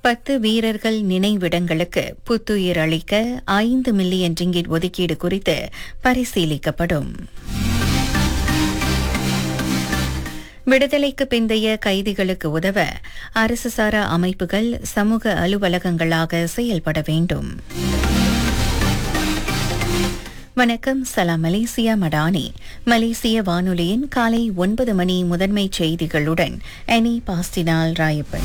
பத்து வீரர்கள் நினைவிடங்களுக்கு புத்துயிர் அளிக்க ஐந்து மில்லியன் ரிங்கிட் ஒதுக்கீடு குறித்து பரிசீலிக்கப்படும் விடுதலைக்கு பிந்தைய கைதிகளுக்கு உதவ அரசு சாரா அமைப்புகள் சமூக அலுவலகங்களாக செயல்பட வேண்டும் வணக்கம் சலாம் மலேசியா மடானி மலேசிய வானொலியின் காலை ஒன்பது மணி முதன்மை செய்திகளுடன் எனி பாஸ்டினால் ராயப்பன்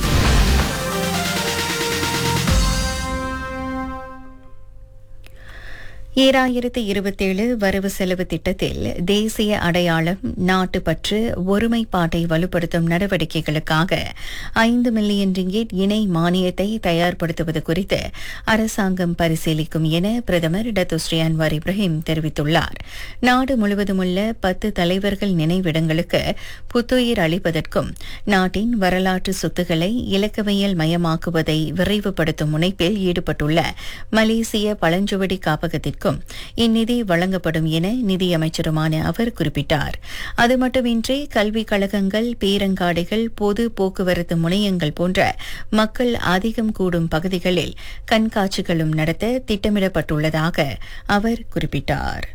ஈராயிரத்து இருபத்தேழு வரவு செலவு திட்டத்தில் தேசிய அடையாளம் நாட்டுப்பற்று ஒருமைப்பாட்டை வலுப்படுத்தும் நடவடிக்கைகளுக்காக ஐந்து மில்லியன் ரிங்கெட் இணை மானியத்தை தயார்படுத்துவது குறித்து அரசாங்கம் பரிசீலிக்கும் என பிரதமர் டத்துஸ்ரீ அன்வார் இப்ராஹிம் தெரிவித்துள்ளார் நாடு முழுவதும் உள்ள பத்து தலைவர்கள் நினைவிடங்களுக்கு புத்துயிர் அளிப்பதற்கும் நாட்டின் வரலாற்று சொத்துக்களை இலக்கவியல் மயமாக்குவதை விரைவுபடுத்தும் முனைப்பில் ஈடுபட்டுள்ள மலேசிய பழஞ்சுவடி காப்பகத்திற்கும் இந்நிதி வழங்கப்படும் என நிதியமைச்சருமான அவர் குறிப்பிட்டார் அது மட்டுமின்றி கல்விக் கழகங்கள் பேரங்காடிகள் பொது போக்குவரத்து முனையங்கள் போன்ற மக்கள் அதிகம் கூடும் பகுதிகளில் கண்காட்சிகளும் நடத்த திட்டமிடப்பட்டுள்ளதாக அவர் குறிப்பிட்டார்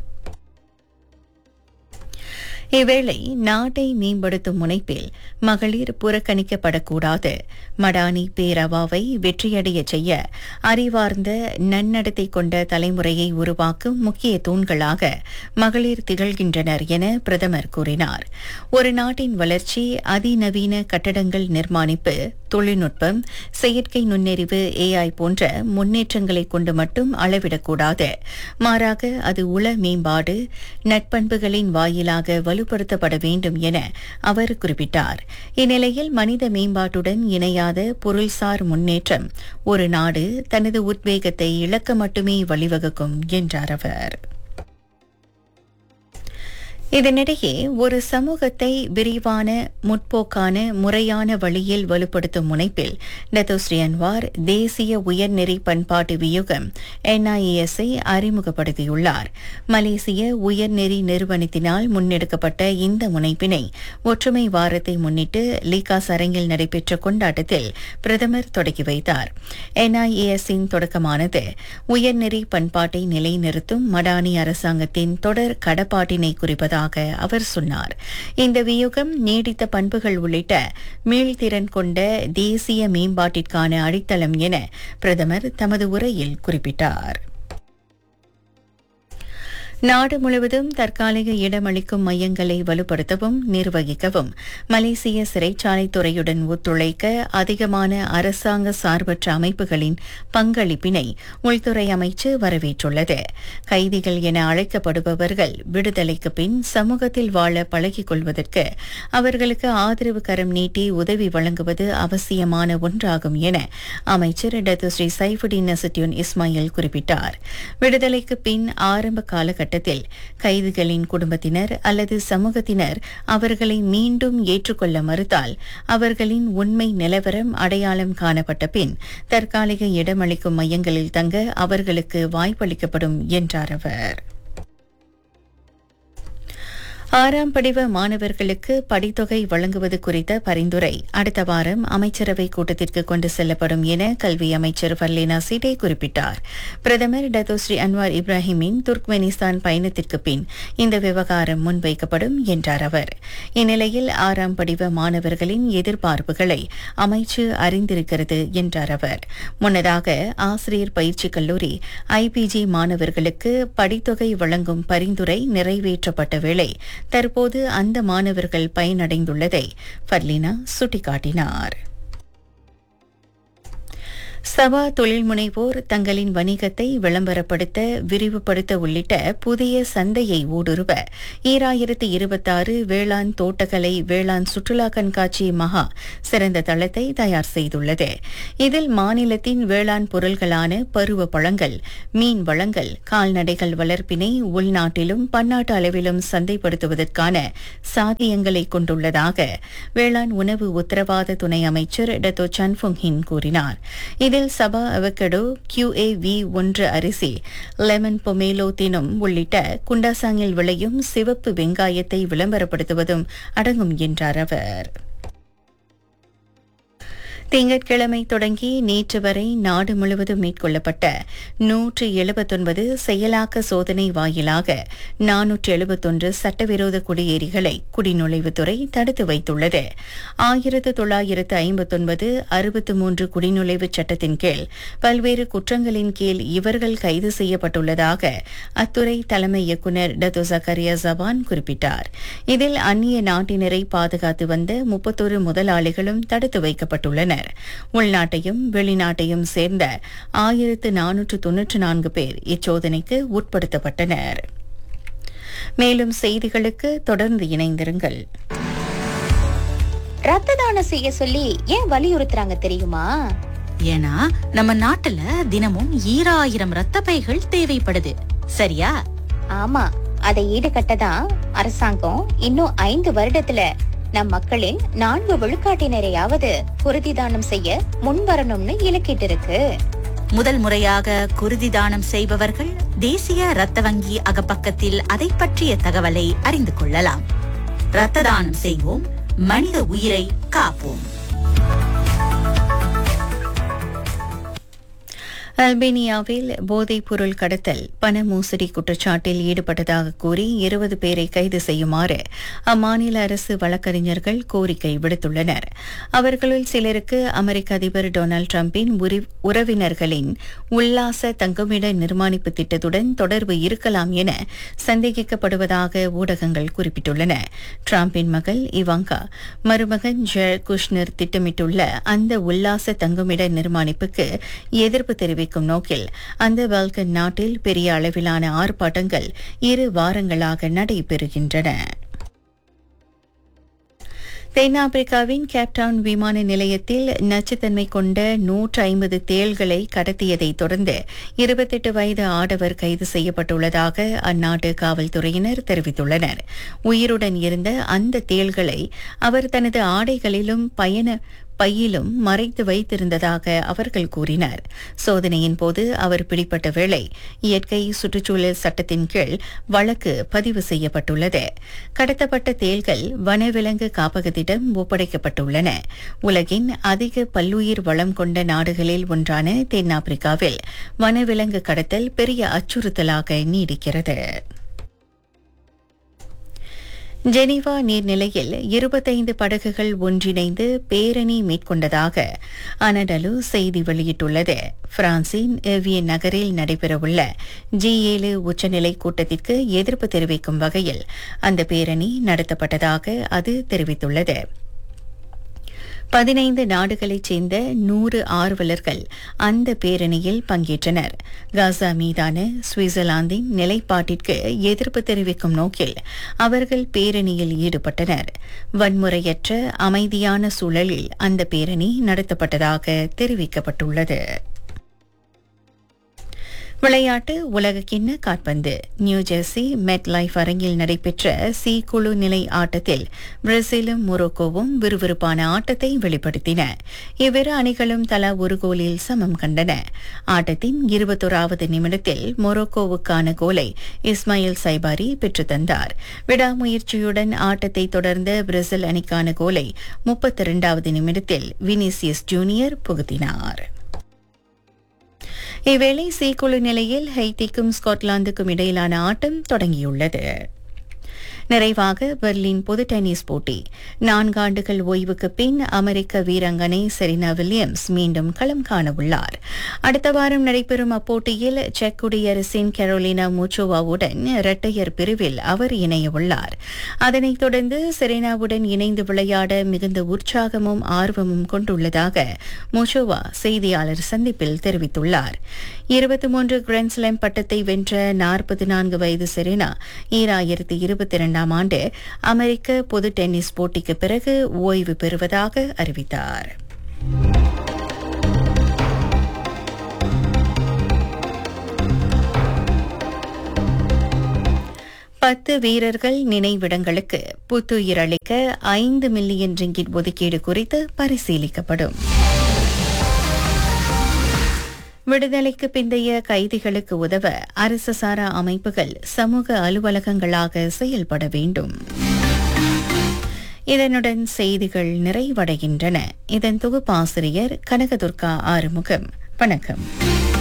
இவ்வேளை நாட்டை மேம்படுத்தும் முனைப்பில் மகளிர் புறக்கணிக்கப்படக்கூடாது மடானி பேரவாவை வெற்றியடைய செய்ய அறிவார்ந்த நன்னடத்தை கொண்ட தலைமுறையை உருவாக்கும் முக்கிய தூண்களாக மகளிர் திகழ்கின்றனர் என பிரதமர் கூறினார் ஒரு நாட்டின் வளர்ச்சி அதிநவீன கட்டடங்கள் நிர்மாணிப்பு தொழில்நுட்பம் செயற்கை நுண்ணறிவு ஏஐ போன்ற முன்னேற்றங்களை கொண்டு மட்டும் அளவிடக்கூடாது மாறாக அது உள மேம்பாடு நட்பண்புகளின் வாயிலாக வலுப்படுத்தப்பட வேண்டும் என அவர் குறிப்பிட்டார் இந்நிலையில் மனித மேம்பாட்டுடன் இணையாத பொருள்சார் முன்னேற்றம் ஒரு நாடு தனது உத்வேகத்தை இழக்க மட்டுமே வழிவகுக்கும் என்றார் அவர் இதனிடையே ஒரு சமூகத்தை விரிவான முற்போக்கான முறையான வழியில் வலுப்படுத்தும் முனைப்பில் டத்தோஸ்ரீ அன்வார் தேசிய உயர்நெறி பண்பாட்டு வியூகம் என்ஐஏஎஸ்ஐ அறிமுகப்படுத்தியுள்ளார் மலேசிய உயர்நெறி நிறுவனத்தினால் முன்னெடுக்கப்பட்ட இந்த முனைப்பினை ஒற்றுமை வாரத்தை முன்னிட்டு லீகாஸ் அரங்கில் நடைபெற்ற கொண்டாட்டத்தில் பிரதமர் தொடக்கி வைத்தார் என்ஐஏஎஸ்ஸின் தொடக்கமானது உயர்நெறி பண்பாட்டை நிலைநிறுத்தும் மடானி அரசாங்கத்தின் தொடர் கடப்பாட்டினை குறிப்பதாக உள்ளதாக அவர் சொன்னார் இந்த வியூகம் நீடித்த பண்புகள் உள்ளிட்ட மீள்திறன் கொண்ட தேசிய மேம்பாட்டிற்கான அடித்தளம் என பிரதமர் தமது உரையில் குறிப்பிட்டார் நாடு முழுவதும் தற்காலிக இடமளிக்கும் மையங்களை வலுப்படுத்தவும் நிர்வகிக்கவும் மலேசிய சிறைச்சாலை துறையுடன் ஒத்துழைக்க அதிகமான அரசாங்க சார்பற்ற அமைப்புகளின் பங்களிப்பினை உள்துறை அமைச்சு வரவேற்றுள்ளது கைதிகள் என அழைக்கப்படுபவர்கள் விடுதலைக்கு பின் சமூகத்தில் வாழ பழகிக் கொள்வதற்கு அவர்களுக்கு ஆதரவு கரம் நீட்டி உதவி வழங்குவது அவசியமான ஒன்றாகும் என அமைச்சர் Datuk Sri Saifuddin Nasution Ismail குறிப்பிட்டார் விடுதலைக்கு பின் ஆரம்ப காலகட்டத்தில் கட்டத்தில் கைதிகளின் குடும்பத்தினர் அல்லது சமூகத்தினர் அவர்களை மீண்டும் ஏற்றுக்கொள்ள மறுத்தால் அவர்களின் உண்மை நிலவரம் அடையாளம் காணப்பட்ட பின் தற்காலிக இடமளிக்கும் மையங்களில் தங்க அவர்களுக்கு வாய்ப்பளிக்கப்படும் என்றார் அவர் ஆறாம் படிவ மாணவர்களுக்கு படித்தொகை வழங்குவது குறித்த பரிந்துரை அடுத்த வாரம் அமைச்சரவை கூட்டத்திற்கு கொண்டு செல்லப்படும் என கல்வி அமைச்சர் ஃபர்லேனா சிடே குறிப்பிட்டார் பிரதமர் டத்தோஸ்ரீ அன்வார் இப்ராஹிமின் துர்க்மெனிஸ்தான் பயணத்திற்கு பின் இந்த விவகாரம் முன்வைக்கப்படும் என்றார் அவர் இந்நிலையில் ஆறாம் படிவ மாணவர்களின் எதிர்பார்ப்புகளை அமைச்சு அறிந்திருக்கிறது என்றார் அவர் முன்னதாக ஆசிரியர் பயிற்சி கல்லூரி ஐபிஜி மாணவர்களுக்கு படித்தொகை வழங்கும் பரிந்துரை நிறைவேற்றப்பட்ட வேளை தற்போது அந்த மாணவர்கள் பயனடைந்துள்ளதை ஃபர்லினா சுட்டிக்காட்டினார் சபா தொழில் முனைவோர் தங்களின் வணிகத்தை விளம்பரப்படுத்த விரிவுபடுத்த உள்ளிட்ட புதிய சந்தையை ஊடுருவ ஈராயிரத்து இருபத்தாறு வேளாண் தோட்டக்கலை வேளாண் சுற்றுலா கண்காட்சி மகா சிறந்த தளத்தை தயார் செய்துள்ளது இதில் மாநிலத்தின் வேளாண் பொருள்களான பருவ பழங்கள் மீன் வளங்கள் கால்நடைகள் வளர்ப்பினை உள்நாட்டிலும் பன்னாட்டு அளவிலும் சந்தைப்படுத்துவதற்கான சாத்தியங்களை கொண்டுள்ளதாக வேளாண் உணவு உத்தரவாத துணை அமைச்சர் டத்தோ சன்ஃபுங் ஹின் கூறினார் இதில் சபா அவகடோ கியூஏவி ஒன்று அரிசி லெமன் பொமேலோ தினம் உள்ளிட்ட குண்டாசாங்கில் விளையும் சிவப்பு வெங்காயத்தை விளம்பரப்படுத்துவதும் அடங்கும் என்றார் அவர் திங்கட்கிழமை தொடங்கி நேற்று வரை நாடு முழுவதும் மேற்கொள்ளப்பட்ட நூற்று எழுபத்தொன்பது செயலாக்க சோதனை வாயிலாக நானூற்று எழுபத்தொன்று சட்டவிரோத குடியேறிகளை குடிநுழைவுத்துறை தடுத்து வைத்துள்ளது ஆயிரத்து தொள்ளாயிரத்து ஐம்பத்தொன்பது அறுபத்து மூன்று குடிநுழைவு சட்டத்தின் கீழ் பல்வேறு குற்றங்களின் கீழ் இவர்கள் கைது செய்யப்பட்டுள்ளதாக அத்துறை தலைமை இயக்குநர் டத்து ஜக்கரியா ஜபான் குறிப்பிட்டார் இதில் அந்நிய நாட்டினரை பாதுகாத்து வந்த முப்பத்தொரு முதலாளிகளும் தடுத்து வைக்கப்பட்டுள்ளனர் உள்நாட்டையும் வெளிநாட்டையும் சேர்ந்த ஆயிரத்து நானூற்று தொன்னூற்று நான்கு பேர் இச்சோதனைக்கு உட்படுத்தப்பட்டனர் மேலும் செய்திகளுக்கு தொடர்ந்து இணைந்திருங்கள் ரத்த தானம் செய்ய சொல்லி ஏன் வலியுறுத்துறாங்க தெரியுமா ஏன்னா நம்ம நாட்டுல தினமும் ஈராயிரம் ரத்த பைகள் தேவைப்படுது சரியா ஆமா அதை ஈடுகட்ட தான் அரசாங்கம் இன்னும் ஐந்து வருடத்துல நம் மக்களின் நான்கு விழுக்காட்டினரையாவது குருதி தானம் செய்ய முன்வரணும்னு இலக்கிட்டு இருக்கு முதல் முறையாக குருதி தானம் செய்பவர்கள் தேசிய ரத்த வங்கி அகப்பக்கத்தில் அதை பற்றிய தகவலை அறிந்து கொள்ளலாம் ரத்த தானம் செய்வோம் மனித உயிரை காப்போம் அல்பேனியாவில் போதைப் பொருள் கடத்தல் பண மோசடி குற்றச்சாட்டில் ஈடுபட்டதாக கூறி இருபது பேரை கைது செய்யுமாறு அம்மாநில அரசு வழக்கறிஞர்கள் கோரிக்கை விடுத்துள்ளனர் அவர்களுள் சிலருக்கு அமெரிக்க அதிபர் டொனால்டு டிரம்பின் உரி- உறவினர்களின் உல்லாச தங்குமிட நிர்மாணிப்பு திட்டத்துடன் தொடர்பு இருக்கலாம் என சந்தேகிக்கப்படுவதாக ஊடகங்கள் குறிப்பிட்டுள்ளன டிரம்பின் மகள் இவாங்கா மருமகன் ஜெர் குஷ்னர் திட்டமிட்டுள்ள அந்த உல்லாச தங்குமிட நிர்மாணிப்புக்கு எதிர்ப்பு தெரிவிக்கும் நோக்கில் அந்த பால்கன் நாட்டில் பெரிய அளவிலான ஆர்ப்பாட்டங்கள் இரு வாரங்களாக நடைபெறுகின்றன தென்னாப்பிரிக்காவின் கேப்டவுன் விமான நிலையத்தில் நச்சுத்தன்மை கொண்ட நூற்று ஐம்பது தேள்களை கடத்தியதை தொடர்ந்து இருபத்தெட்டு வயது ஆடவர் கைது செய்யப்பட்டுள்ளதாக அந்நாட்டு காவல்துறையினர் தெரிவித்துள்ளனர் உயிருடன் இருந்த அந்த தேள்களை அவர் தனது ஆடைகளிலும் பயண பையிலும் மறைத்து வைத்திருந்ததாக அவர்கள் கூறினர் சோதனையின் போது அவர் பிடிப்பட்ட வேளை இயற்கை சுற்றுச்சூழல் சட்டத்தின் கீழ் வழக்கு பதிவு செய்யப்பட்டுள்ளது கடத்தப்பட்ட தேள்கள் வனவிலங்கு காப்பகத்திடம் ஒப்படைக்கப்பட்டுள்ளன உலகின் அதிக பல்லுயிர் வளம் கொண்ட நாடுகளில் ஒன்றான தென்னாப்பிரிக்காவில் வனவிலங்கு கடத்தல் பெரிய அச்சுறுத்தலாக நீடிக்கிறது ஜெனீவா நீர்நிலையில் இருபத்தைந்து படகுகள் ஒன்றிணைந்து பேரணி மேற்கொண்டதாக அனடலு செய்தி வெளியிட்டுள்ளது பிரான்சின் எவியன் நகரில் நடைபெறவுள்ள ஜி ஏழு உச்சநிலை கூட்டத்திற்கு எதிர்ப்பு தெரிவிக்கும் வகையில் அந்த பேரணி நடத்தப்பட்டதாக அது தெரிவித்துள்ளது பதினைந்து நாடுகளைச் சேர்ந்த நூறு ஆர்வலர்கள் அந்த பேரணியில் பங்கேற்றனர் காசா மீதான சுவிட்சர்லாந்தின் நிலைப்பாட்டிற்கு எதிர்ப்பு தெரிவிக்கும் நோக்கில் அவர்கள் பேரணியில் ஈடுபட்டனர் வன்முறையற்ற அமைதியான சூழலில் அந்த பேரணி நடத்தப்பட்டதாக தெரிவிக்கப்பட்டுள்ளது விளையாட்டு உலகக்கிண்ண காற்பந்து நியூஜெர்சி மெட் லைஃப் அரங்கில் நடைபெற்ற சி குழு நிலை ஆட்டத்தில் பிரேசிலும் மொரோக்கோவும் விறுவிறுப்பான ஆட்டத்தை வெளிப்படுத்தின இவ்விரு அணிகளும் தலா ஒரு கோலில் சமம் கண்டன ஆட்டத்தின் இருபத்தோராவது நிமிடத்தில் மொரோக்கோவுக்கான கோலை இஸ்மாயில் சைபாரி பெற்றுத் தந்தார் விடாமுயற்சியுடன் ஆட்டத்தை தொடர்ந்த பிரேசில் அணிக்கான கோலை முப்பத்தி இரண்டாவது நிமிடத்தில் வினிசியஸ் ஜூனியர் புகுத்தினார் இவ்வேளை சி குழு நிலையில் ஹைட்டிக்கும் ஸ்காட்லாந்துக்கும் இடையிலான ஆட்டம் தொடங்கியுள்ளது நிறைவாக பெர்லின் பொது டென்னிஸ் போட்டி நான்காண்டுகள் ஓய்வுக்கு பின் அமெரிக்க வீராங்கனை செரினா வில்லியம்ஸ் மீண்டும் களம் காணவுள்ளார் அடுத்த வாரம் நடைபெறும் அப்போட்டியில் செக் குடியரசின் கரோலினா மூச்சோவாவுடன் இரட்டையர் பிரிவில் அவர் இணையவுள்ளார் அதனைத் தொடர்ந்து செரீனாவுடன் இணைந்து விளையாட மிகுந்த உற்சாகமும் ஆர்வமும் கொண்டுள்ளதாக மூச்சோவா செய்தியாளர் சந்திப்பில் தெரிவித்துள்ளார் இருபத்தி மூன்று கிராண்ட்ஸ்லாம் பட்டத்தை வென்ற நாற்பத்தி நான்கு வயது செரீனா ஈராயிரத்தி இருபத்தி இரண்டாம் ஆண்டு அமெரிக்க பொது டென்னிஸ் போட்டிக்கு பிறகு ஓய்வு பெறுவதாக அறிவித்தார் பத்து வீரர்கள் நினைவிடங்களுக்கு புத்துயிர் அளிக்க ஐந்து மில்லியன் ரிங்கிட் ஒதுக்கீடு குறித்து பரிசீலிக்கப்படும் விடுதலைக்கு பிந்தைய கைதிகளுக்கு உதவ அரசு சாரா அமைப்புகள் சமூக அலுவலகங்களாக செயல்பட வேண்டும் இதனுடன் செய்திகள் நிறைவடைகின்றன இதன் தொகுப்பாசிரியர் கனகதுர்கா ஆறுமுகம் வணக்கம்